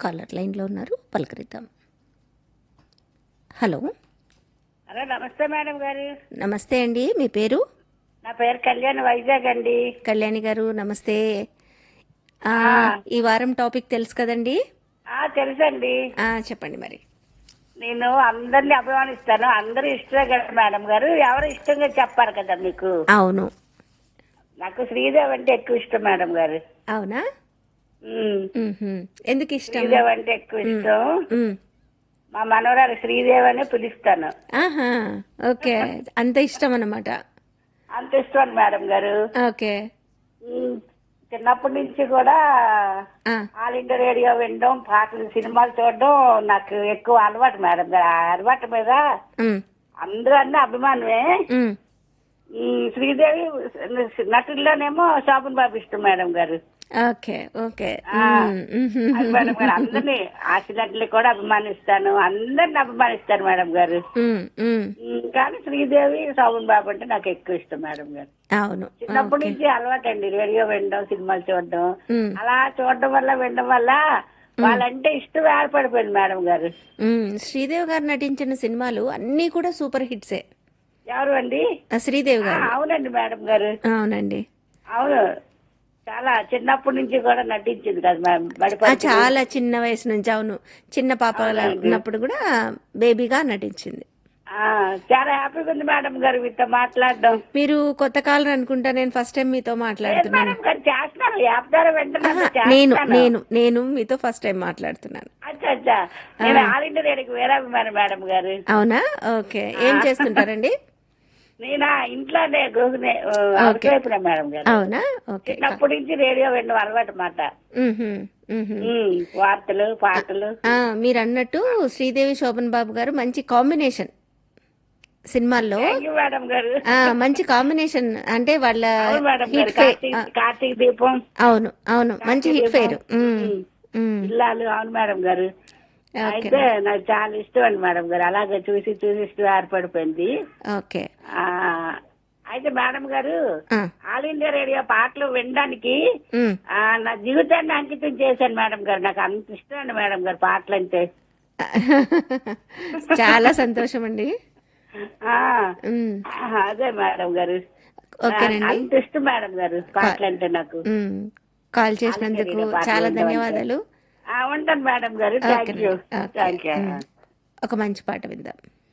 Caller లైన్లో ఉన్నారు పలకరిద్దాం హలో హలో నమస్తే మేడం గారు నమస్తే అండి మీ పేరు నా పేరు కళ్యాణ్ వైజాగ్ అండి కళ్యాణి గారు నమస్తే ఆ, ఈ వారం టాపిక్ తెలుసు కదండి ఆ తెలుసండి ఆ, చెప్పండి మరి నేను అందరిని అభిమానిస్తాను అందరూ ఇష్టమే కదా మేడం గారు ఎవరు ఇష్టంగా చెప్పారు కదా మీకు అవును నాకు శ్రీదేవి అంటే ఎక్కువ ఇష్టం మేడం గారు అవునా ఉమ్, మ్మ్హ్మ్. ఎందుకు ఇష్టం శ్రీదేవి అంటే ఎక్కువ ఇష్టం మ్మ్. మా మనవరాలు శ్రీదేవి అనే పిలుస్తాను ఆహా ఓకే అంత ఇష్టం అన్నమాట అంత ఇష్టం మేడం గారు ఓకే ఉమ్, చిన్నప్పటి నుంచి కూడా ఆ, ఆల్ ఇండియా రేడియో వినడం పాటలు సినిమాలు చూడడం నాకు ఎక్కువ అలవాటు మేడం గారు ఆ అలవాటు మీద మ్మ్. అందరూ అన్న అభిమానమే మ్మ్. ఈ శ్రీదేవి నటుల్లోనేమో శోభన్ బాబు ఇష్టం మేడం గారు ఓకే ఓకే ఆ. మ్మ్. మ్మ్హ్మ్. అది మేడం గారు అందరినీ ఆశనటులు కూడా అభిమానిస్తాను అందరిని అభిమానిస్తాను మేడం గారు మ్మ్. మ్మ్. ఉమ్, కానీ శ్రీదేవి శోభన్ బాబు అంటే నాకు ఎక్కువ ఇష్టం మేడం గారు అవును చిన్నప్పటి నుంచి అలవాటు అండి రేడియో వినడం సినిమాలు చూడడం మ్మ్. అలా చూడడం వల్ల వినడం వల్ల వాళ్ళంటే ఇష్టం ఏర్పడిపోయింది మేడం గారు మ్మ్. శ్రీదేవి గారు నటించిన సినిమాలు అన్నీ కూడా సూపర్ హిట్సే ఎవరు అండి ఆ, శ్రీదేవి ఆ, గారు అవునండి మేడం గారు అవునండి అవును చాలా చిన్నప్పటి నుంచి కూడా నటించింది కదా మ్యామ్ ఆ, బడిపడి చాలా చిన్న వయసు నుంచి అవును చిన్న పాప ఉన్నప్పుడు కూడా బేబీగా నటించింది ఆ, చాలా హ్యాపీగా ఉంది మేడం గారు మీతో మాట్లాడడం మీరు కొత్త కాలం అనుకుంటా నేను ఫస్ట్ టైం మీతో లేదు మాట్లాడుతున్నాను మేడం గారు చేస్తున్నాను యాప్ ద్వారా వెంటనే నేను నేను నేను మీతో ఫస్ట్ టైం మాట్లాడుతున్నాను అచ్చా అచ్చా నేను ఆల్ ఇండియా రేడియోకి వేరే అభిమానం మేడం గారు అవునా ఓకే ఏం చేస్తుంటారండి నేను ఆ ఇంట్లోనే గృహిణి అవసరం మేడం గారు అవునా ఓకే చిన్నప్పటి నుంచి రేడియో వినడం అలవాటు మాట మ్మ్హ్మ్. మ్మ్హ్మ్. ఉమ్, వార్తలు పాటలు ఆ, మీరు అన్నట్టు శ్రీదేవి శోభన్ బాబు గారు మంచి కాంబినేషన్ సినిమాల్లో థ్యాంక్ యూ మేడం గారు ఆ, మంచి కాంబినేషన్ అంటే వాళ్ళ అవును మేడం గారు హిట్ ఫెయిర్ కార్తీక్ కార్తీక్ దీపం అవును అవును మంచి హిట్ ఫెయిర్ ఇల్లాలు అవును మేడం గారు అయితే నాకు చాలా ఇష్టం అండి మేడం గారు అలాగే చూసి చూసి ఇష్టం ఏర్పడిపోయింది ఓకే ఆ అయితే మేడం గారు ఆ, ఆల్ ఇండియా రేడియో పాటలు వినడానికి మ్. ఆ, నా జీవితాన్ని అంకితం చేశాను మేడం గారు నాకు అంత ఇష్టం అండి మేడం గారు పాటలు అంటే చాలా సంతోషం అండి ఆ, మ్. అదే మేడం గారు ఓకేనండి అంత ఇష్టం మేడం గారు పాటలు అంటే నాకు మ్. కాల్ చేసినందుకు చాలా ధన్యవాదాలు ఆ, ఉంటాను మేడం గారు థ్యాంక్ యూ ఓకేనండి. ఓకే. Thank you hmm. ఒక మంచి పాట విందాం